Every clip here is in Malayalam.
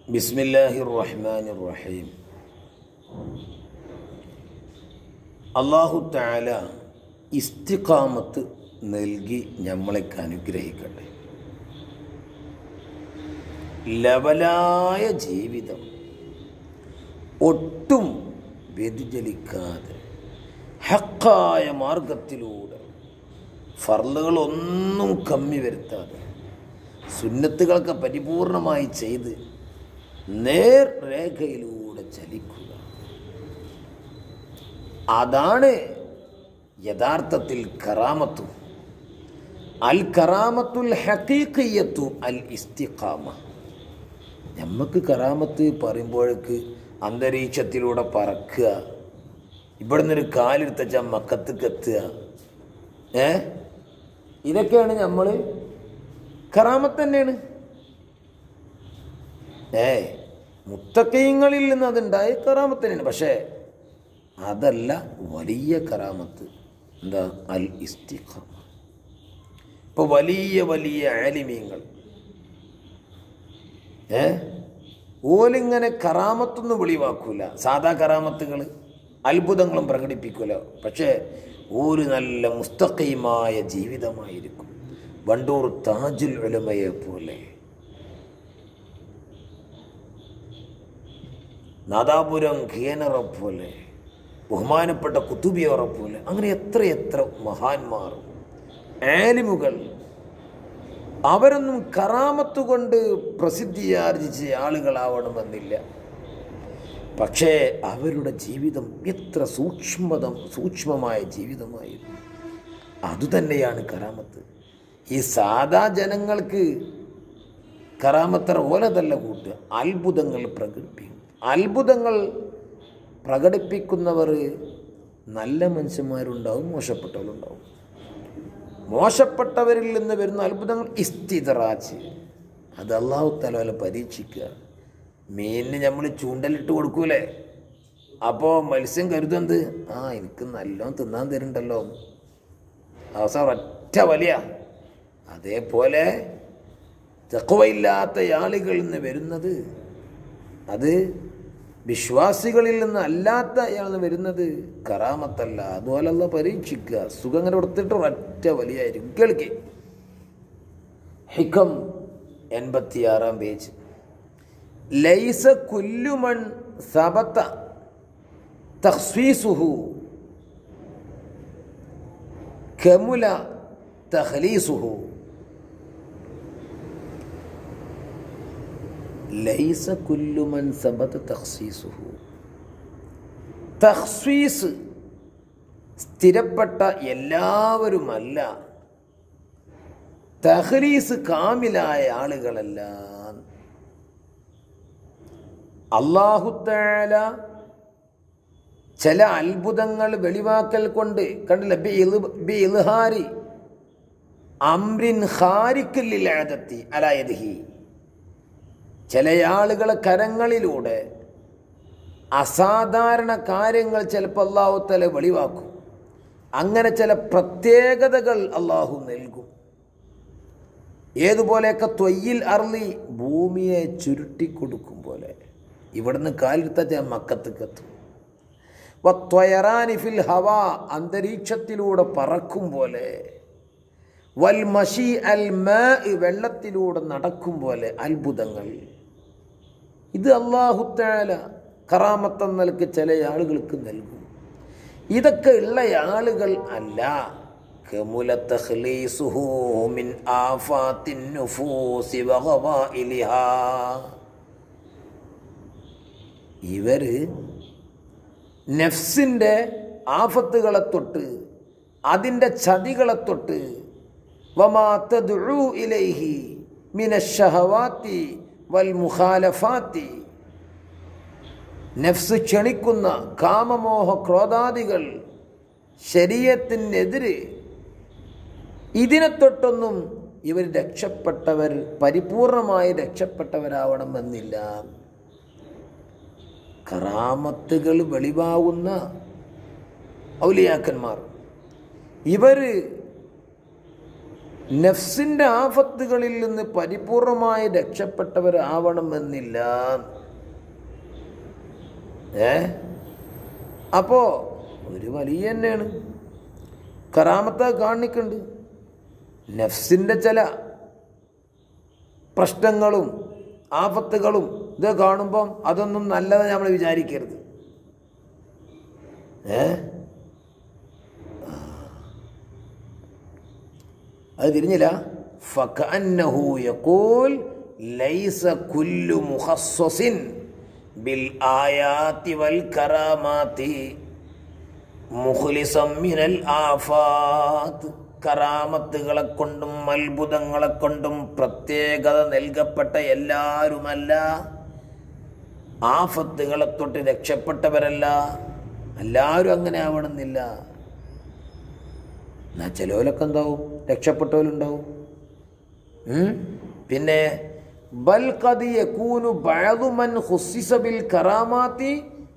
ബിസ്മില്ലാഹി റഹ്മാൻ റഹീം അള്ളാഹു താല ഇസ്തിഖാമത്ത് നൽകി നമ്മളെക്ക് അനുഗ്രഹിക്കട്ടെ ലവലായ ജീവിതം ഒട്ടും വ്യതിചലിക്കാതെ ഹക്കായ മാർഗത്തിലൂടെ ഫർളുകളൊന്നും കമ്മി വരുത്താതെ സുന്നത്തുകളൊക്കെ പരിപൂർണമായി ചെയ്ത് നേർരേഖയിലൂടെ ചലിക്കുക അതാണ് യഥാർത്ഥത്തിൽ കറാമത്തു അൽ കറാമത്തുൽ ഹക്കീഖയ്യത്തു അൽ ഇസ്തിഖാമ നമുക്ക് കറാമത്ത് പറയുമ്പോഴേക്ക് അന്തരീക്ഷത്തിലൂടെ പറക്കുക ഇവിടെ നിന്നൊരു കാലെടുത്തച്ച മക്കത്തേക്ക് എത്തുക ഏ ഇതൊക്കെയാണ് നമ്മൾ കറാമത്ത് തന്നെയാണ് ഏ മുത്തക്കയങ്ങളിൽ നിന്ന് അതുണ്ടായ കറാമത്ത് തന്നെയാണ് പക്ഷേ അതല്ല വലിയ കറാമത്ത് എന്താ അൽ ഇസ്തിഖാമ ഇപ്പോൾ വലിയ വലിയ ആലിമീങ്ങൾ ഏ ഓലിങ്ങനെ കറാമത്തൊന്നും വെളിവാക്കൂല സാധാ കറാമത്തുകൾ അത്ഭുതങ്ങളും പ്രകടിപ്പിക്കൂല പക്ഷേ ഒരു നല്ല മുസ്തഖീമായ ജീവിതമായിരിക്കും വണ്ടൂർ താജുൽ ഉലമയെ പോലെ നാദാപുരം ഖിയനറെ പോലെ ബഹുമാനപ്പെട്ട കുത്തുബിയോറെ പോലെ അങ്ങനെ എത്ര എത്ര മഹാന്മാർ ആലിമുകൾ അവരൊന്നും കറാമത്ത് കൊണ്ട് പ്രസിദ്ധിയാർജിച്ച ആളുകളാവണമെന്നില്ല പക്ഷേ അവരുടെ ജീവിതം എത്ര സൂക്ഷ്മത സൂക്ഷ്മമായ ജീവിതമായിരുന്നു അതുതന്നെയാണ് കറാമത്ത് ഈ സാധാ ജനങ്ങൾക്ക് കറാമത്തറ ഓലതല്ല കൂട്ടുക അത്ഭുതങ്ങൾ പ്രകടിപ്പിക്കും അത്ഭുതങ്ങൾ പ്രകടിപ്പിക്കുന്നവർ നല്ല മനുഷ്യന്മാരുണ്ടാവും മോശപ്പെട്ടവരുണ്ടാവും മോശപ്പെട്ടവരിൽ നിന്ന് വരുന്ന അത്ഭുതങ്ങൾ ഇസ്തിതറാച്ച് അത് അള്ളാഹു തല പരീക്ഷിക്കുക മീനിന് നമ്മൾ ചൂണ്ടലിട്ട് കൊടുക്കൂലേ അപ്പോൾ മത്സ്യം കരുതുന്നത് ആ എനിക്ക് നല്ലോണം തിന്നാൻ തരുന്നുണ്ടല്ലോ അവസാനം ഒറ്റ വലിയ അതേപോലെ തെക്കുവയില്ലാത്ത ആളുകളിൽ നിന്ന് വരുന്നത് അത് വിശ്വാസികളിൽ നിന്ന് അല്ലാത്ത അയാൾ വരുന്നത് കറാമത്തല്ല അതുപോലല്ല പരീക്ഷിക്കുക സുഖം അങ്ങനെ കൊടുത്തിട്ട് ഒറ്റ വലിയായിരിക്കും കേൾക്കി ഹിക്കം എൺപത്തിയാറാം പേജ് ലൈസ കുല്ലുമൺ സബത്ത തഹ്സീസുഹു കമുല തഹ്ലീസുഹു ലൈസ കുല്ലുമൻ സബത്ത് തഹ്സീസുഹു തഹ്സീസ് സ്ഥിരപ്പെട്ട എല്ലാവരുമല്ല തഹ്ലീസ് കാമിലായ ആളുകളെല്ലാം അള്ളാഹുത്താല ചില അത്ഭുതങ്ങൾ വെളിവാക്കൽ കൊണ്ട് കണ്ടില്ല ബി ഇൽഹാരി അമ്രിൻ ഹാരിക്കല്ലില്ലാതെത്തി അലായദ്ഹി ചില ആളുകളെ കരങ്ങളിലൂടെ അസാധാരണ കാര്യങ്ങൾ ചിലപ്പോൾ അള്ളാഹുത്തല വെളിവാക്കും അങ്ങനെ ചില പ്രത്യേകതകൾ അള്ളാഹു നൽകും ഏതുപോലെയൊക്കെ ത്വയ്യിൽ അർലി ഭൂമിയെ ചുരുട്ടിക്കൊടുക്കും പോലെ ഇവിടുന്ന് കാലിരുത്ത മക്കത്തേക്കെത്തും വത്വയറാനിഫിൽ ഹവ അന്തരീക്ഷത്തിലൂടെ പറക്കും പോലെ വൽ മഷി അൽ മ വെള്ളത്തിലൂടെ നടക്കും പോലെ അത്ഭുതങ്ങൾ ഇത് അള്ളാഹുത്താല കറാമത്തെന്ന നിലക്ക് ചില ആളുകൾക്ക് നൽകും ഇതൊക്കെ ഉള്ള ആളുകൾ അല്ല ഇവര് നെഫ്സിൻ്റെ ആഫത്തുകളെ തൊട്ട് അതിൻ്റെ ചതികളെ തൊട്ട് വമാ തദ്ഉ ഇലൈഹി മിനശ്ശഹവാത്തി വൽ മുഖാലഫാത്തി നഫ്സ് ക്ഷണിക്കുന്ന കാമമോഹ ക്രോധാദികൾ ശരീരത്തിനെതിരെ ഇതിനെ തൊട്ടൊന്നും ഇവർ രക്ഷപ്പെട്ടവർ പരിപൂർണമായി രക്ഷപ്പെട്ടവരാവണമെന്നില്ല കറാമത്തുകൾ വെളിവാകുന്ന ഔലിയാക്കന്മാർ ഇവർ നഫ്സിൻ്റെ ആഫത്തുകളിൽ നിന്ന് പരിപൂർണമായി രക്ഷപ്പെട്ടവരാവണമെന്നില്ല ഏ അപ്പോ ഒരു വലിയ തന്നെയാണ് കറാമത്തെ കാണിക്കുന്നുണ്ട് നഫ്സിൻ്റെ ചില പ്രശ്നങ്ങളും ആപത്തുകളും ഇത് കാണുമ്പം അതൊന്നും നല്ലത് നമ്മൾ വിചാരിക്കരുത് ഏ അത് തിരിഞ്ഞില്ല ഫകഅന്നഹു യഖൂൽ ലൈസ കുല്ലു മുഖസ്സസിൻ ബിൽ ആയാതി വൽ കറാമാതി മുഖ്ലിസം മിനൽ ആഫാത്ത് കറാമത്തുകളെ കൊണ്ടും അത്ഭുതങ്ങളെ കൊണ്ടും പ്രത്യേകത നൽകപ്പെട്ട എല്ലാവരുമല്ല ആഫത്തുകളെ തൊട്ട് രക്ഷപ്പെട്ടവരല്ല എല്ലാവരും അങ്ങനെ ആവണമെന്നില്ല എന്നാ ചിലവരൊക്കെ എന്താവും രക്ഷപ്പെട്ടവരുണ്ടാവും ഉം? പിന്നെ ബൽ ഖദ് യകൂനു ബഅദു മൻ ഖുസ്സിസ ബിൽ കറാമാത്തി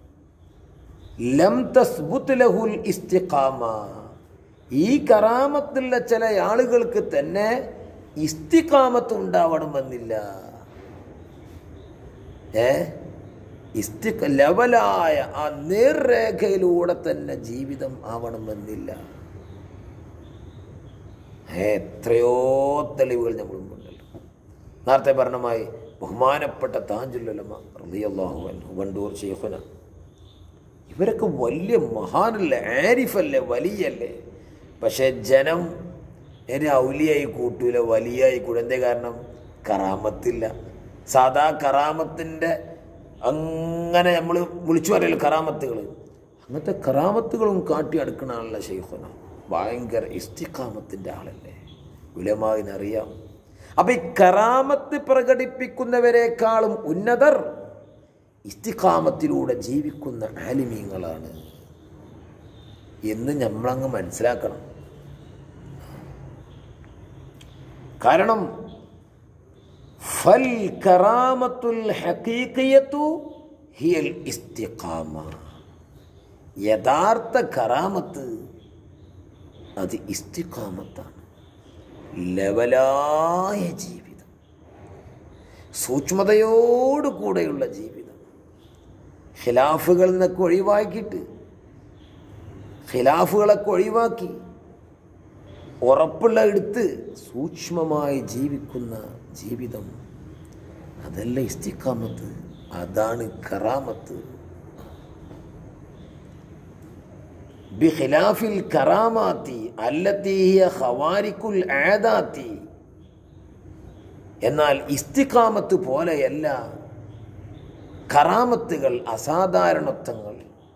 ലം തസ്ബുത് ലഹുൽ ഇസ്തിഖാമ ഈ കറാമത്തുള്ള ചില ആളുകൾക്ക് തന്നെ ഇസ്തിഖാമത്ത് ഉണ്ടാവണമെന്നില്ല ഏ ഇസ്തിഖ ലെവലായ ആ നേർരേഖയിലൂടെ തന്നെ ജീവിതം ആവണമെന്നില്ല ഏ, എത്രയോ തെളിവുകൾ നമ്മൾ മുമ്പുണ്ടല്ലോ നേരത്തെ പറഞ്ഞമായി ബഹുമാനപ്പെട്ട താജുല്ലമ റളിയല്ലാഹു അൻഹു വണ്ടൂർ ഷെയ്ഖുന ഇവരൊക്കെ വലിയ മഹാനല്ലേ ആരിഫല്ലേ വലിയല്ലേ പക്ഷെ ജനം എന്നെ ഔലിയായി കൂട്ടൂല വലിയായി കൂടെ എന്തേ കാരണം കറാമത്തില്ല സാധാ കറാമത്തിൻ്റെ അങ്ങനെ നമ്മൾ വിളിച്ചു പറയല്ലോ കറാമത്തുകൾ അങ്ങനത്തെ കറാമത്തുകളും കാട്ടി അടുക്കണ ആളല്ല ഷെയ്ഖുന ഭയങ്കര ഇസ്തിഖാമത്തിൻ്റെ ആളല്ലേ ഉലമാവിനറിയാം അപ്പം ഈ കറാമത്ത് പ്രകടിപ്പിക്കുന്നവരെക്കാളും ഉന്നതർ ഇസ്തിഖാമത്തിലൂടെ ജീവിക്കുന്ന ആലിമീങ്ങളാണ് എന്ന് നമ്മളങ്ങ് മനസ്സിലാക്കണം കാരണം ഫൽ കറാമത്തുൽ ഹഖീഖിയത്തു ഹിയൽ ഇസ്തിഖാമ യഥാർത്ഥ കറാമത്ത് അത് ഇസ്തിഖാമത്താണ് ലെവലായ ജീവിതം സൂക്ഷ്മതയോടുകൂടെയുള്ള ജീവിതം ഖിലാഫുകളിൽ നിന്നൊക്കെ ഒഴിവാക്കിയിട്ട് ഖിലാഫുകളൊക്കെ ഒഴിവാക്കി ഉറപ്പുള്ള എടുത്ത് സൂക്ഷ്മമായി ജീവിക്കുന്ന ജീവിതം അതല്ല ഇസ്തിക്കാമത്ത് അതാണ് കറാമത്ത് ബിഖിലാഫിൽ കറാമാത്തി അല്ലത്തീയ ഖവാരിക്കുൽ ആദാത്തി എന്നാൽ ഇസ്തിക്കാമത്ത് പോലെയല്ല കറാമത്തുകൾ അസാധാരണത്വങ്ങൾ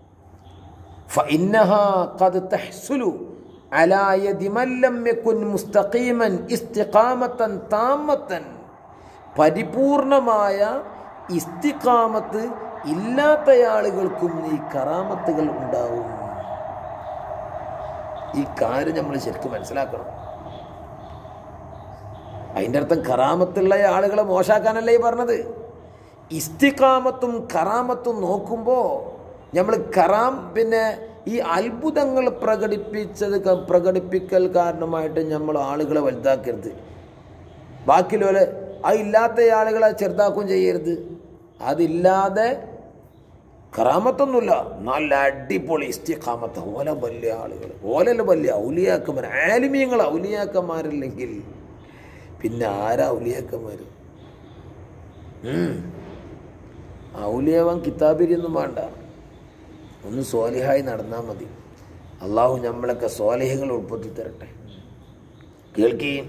فإنها قد تحصل على يد من لم يكن مستقيما استقامة تامة പരിപൂർണമായ ഇസ്തിക്കാമത്ത് ഇല്ലാത്ത ആളുകൾക്കും ഈ കറാമത്തുകൾ ഉണ്ടാവും ഈ കാര്യം നമ്മൾ ശരിക്കും മനസ്സിലാക്കണം അതിൻ്റെ അർത്ഥം കറാമത്തുള്ള ആളുകളെ മോശാക്കാനല്ലേ ഈ പറഞ്ഞത് ഇസ്തിക്കാമത്തും കറാമത്തും നോക്കുമ്പോൾ നമ്മൾ കറാം പിന്നെ ഈ അത്ഭുതങ്ങൾ പ്രകടിപ്പിച്ചത് ക- പ്രകടിപ്പിക്കൽ കാരണമായിട്ട് നമ്മൾ ആളുകളെ വലുതാക്കരുത് ബാക്കിയുള്ളവരെ ആ ഇല്ലാത്ത ആളുകളെ ചെറുതാക്കുകയും ചെയ്യരുത് അതില്ലാതെ കറാമത്തൊന്നുമില്ല നല്ല അടിപൊളി ഇസ്തിഖാമത്ത് ഓല വലിയ ആളുകൾ ഓലല്ല വലിയ ഔലിയാക്കന്മാർ ആലിമീങ്ങൾ ഔലിയാക്കന്മാരില്ലെങ്കിൽ പിന്നെ ആരാ ഔലിയാക്കന്മാർ ഔലിയാവാൻ കിതാബിരിയൊന്നും വേണ്ട ഒന്ന് സ്വാലിഹായി നടന്നാൽ മതി അള്ളാഹു നമ്മളൊക്കെ സ്വാലിഹകൾ ഉൾപ്പെടുത്തി തരട്ടെ കേൾക്കുകയും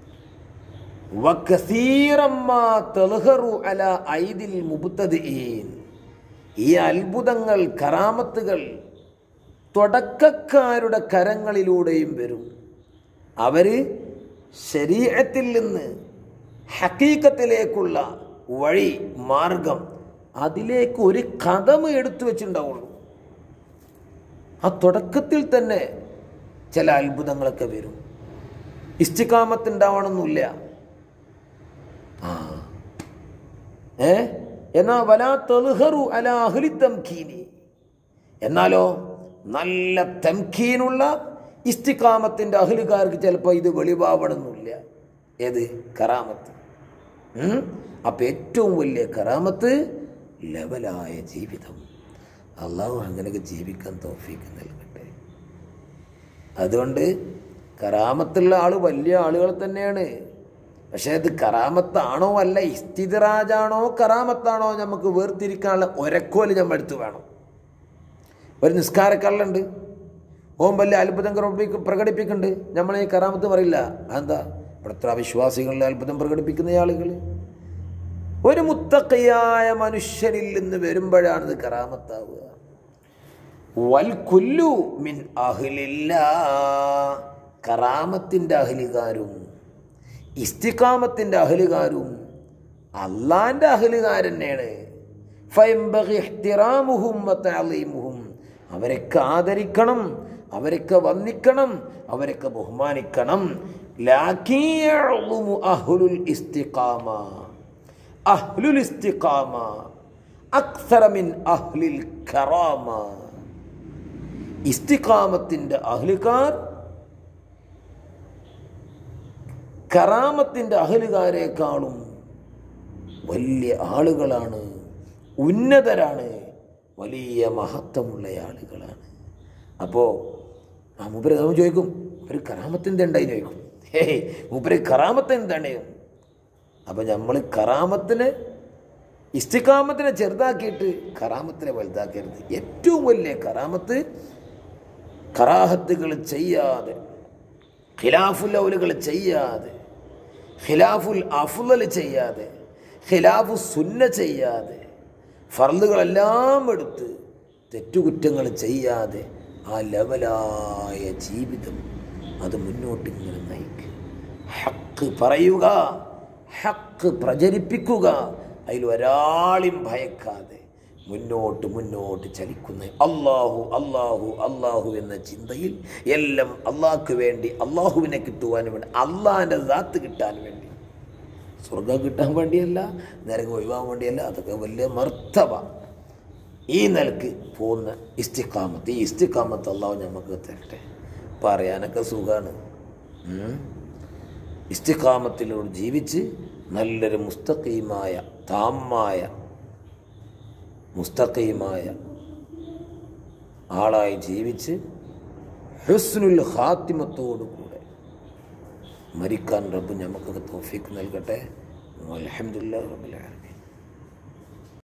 വക്കസീറമ്മാ തൽഹറു അല ഐദിൽ മുബ്തദിഈൻ. ഈ അത്ഭുതങ്ങൾ കറാമത്തുകൾ തുടക്കക്കാരുടെ കരങ്ങളിലൂടെയും വരും അവര് ശരീരത്തിൽ നിന്ന് ഹക്കീക്കത്തിലേക്കുള്ള വഴി മാർഗം അതിലേക്ക് ഒരു കഥമ് എടുത്തു വെച്ചിട്ടുണ്ടാവുള്ളൂ ആ തുടക്കത്തിൽ തന്നെ ചില അത്ഭുതങ്ങളൊക്കെ വരും ഇസ്തിക്കാമത്ത് ഉണ്ടാവണമെന്നില്ല ആ ഏ എന്നാ വലാ തെളുഹറു അല അഹ്ലി തംകീനി എന്നാലോ നല്ല തംകീനുള്ള ഇസ്തിക്കാമത്തിൻ്റെ അഹ്ലുകാർക്ക് ചിലപ്പോൾ ഇത് വെളിവാവണമെന്നില്ല ഏത് കറാമത്ത് ഉം? അപ്പം ഏറ്റവും വലിയ കറാമത്ത് ലെവലായ ജീവിതം അള്ളാഹു അങ്ങനെയൊക്കെ ജീവിക്കാൻ തോഫീക്ക് നൽകട്ടെ അതുകൊണ്ട് കറാമത്തുള്ള ആൾ വലിയ ആളുകൾ തന്നെയാണ് പക്ഷേ അത് കറാമത്താണോ അല്ല ഇസ്തിദറാജാണോ കറാമത്താണോ നമുക്ക് വേർതിരിക്കാനുള്ള ഒരക്കോല് നമ്മൾ എടുത്തു വേണം ഒരു നിസ്കാരക്കള്ളുണ്ട് ഓം വലിയ അത്ഭുതം പ്രകടിപ്പിക്ക പ്രകടിപ്പിക്കുന്നുണ്ട് നമ്മൾ ഈ കറാമത്ത് പറയില്ല അതെന്താ ഇവിടെ എത്ര വിശ്വാസികളിൽ അത്ഭുതം പ്രകടിപ്പിക്കുന്ന ആളുകൾ ഒരു മുത്തക്കയായ മനുഷ്യനിൽ നിന്ന് വരുമ്പോഴാണ് ഇത് കറാമത്താവുക വൽ കുല്ലു മിൻ അഹ്ലില്ല കറാമത്തിൻ്റെ അഹ്ലുകാരും ഇസ്തിക്കാമത്തിൻ്റെ അഹ്ലുകാരും അള്ളാൻ്റെ അഹ്ലുകാർ തന്നെയാണ് ഫയംബഗി ഇഹ്തിറാമുഹും വതഅലീമുഹും അവരൊക്കെ ആദരിക്കണം അവരൊക്കെ വന്ദിക്കണം അവരൊക്കെ ബഹുമാനിക്കണം ലാകിൻ യഅ്ളുമു അഹ്ലുൽ ഇസ്തിഖാമ അഹ്ലുൽ ഇസ്തിഖാമ അക്സറ മിൻ അഹ്ലിൽ കറാമ ഇസ്തിഖാമത്തിൻ്റെ അഹ്ലുകാർ കറാമത്തിൻ്റെ അഹലുകാരെക്കാളും വലിയ ആളുകളാണ് ഉന്നതരാണ് വലിയ മഹത്വമുള്ള ആളുകളാണ് അപ്പോൾ ആ മൂപ്പര് നമ്മൾ ചോദിക്കും ഒരു കറാമത്തിൻ്റെ ഉണ്ടായി ചോദിക്കും ഹേയ് മൂപ്പര് കറാമത്ത് എന്താണ് അപ്പോൾ നമ്മൾ കറാമത്തിന് ഇസ്തിക്കാമത്തിനെ ചെറുതാക്കിയിട്ട് കറാമത്തിനെ വലുതാക്കരുത് ഏറ്റവും വലിയ കറാമത്ത് കറാഹത്തുകൾ ചെയ്യാതെ ഖിലാഫുൽ ഔലുകൾ ചെയ്യാതെ ഖിലാഫുൽ അഫുൽ ചെയ്യാതെ ഖിലാഫു സുന്ന ചെയ്യാതെ ഫർളുകളെല്ലാം എടുത്ത് തെറ്റുകുറ്റങ്ങൾ ചെയ്യാതെ ആ ലെവലായ ജീവിതം അത് മുന്നോട്ട് ഇങ്ങനെ നയിക്കുക ഹക്ക് പറയുക ഹക്ക് പ്രചരിപ്പിക്കുക അതിൽ ഒരാളെയും ഭയക്കാതെ മുന്നോട്ട് മുന്നോട്ട് ചലിക്കുന്ന അള്ളാഹു അള്ളാഹു അള്ളാഹു എന്ന ചിന്തയിൽ എല്ലാം അള്ളാഹ്ക്ക് വേണ്ടി അള്ളാഹുവിനെ കിട്ടുവാൻ വേണ്ടി അള്ളാഹിൻ്റെ ദാത്ത് കിട്ടാൻ വേണ്ടി സ്വർഗം കിട്ടാൻ വേണ്ടിയല്ല നരകം ഒഴിവാൻ വേണ്ടിയല്ല അതൊക്കെ വലിയ മർത്തവ ഈ നിലക്ക് പോകുന്ന ഇസ്തിക്കാമത്ത് ഈ ഇസ്തിക്കാമത്ത് അള്ളാഹു നമുക്ക് തരട്ടെ പറയാനൊക്കെ സുഖമാണ് ഇസ്തിക്കാമത്തിലൂടെ ജീവിച്ച് നല്ലൊരു മുസ്തഖീമായ താമായ മുസ്തഖീമായ ആളായി ജീവിച്ച് ഹുസ്നുൽ ഹാത്തിമത്തോടു കൂടെ മരിക്കാൻ റബ്ബ് നമുക്കൊക്കെ തോഫീക്ക് നൽകട്ടെ അലഹമുല്ലാ റബ്ബുലാലും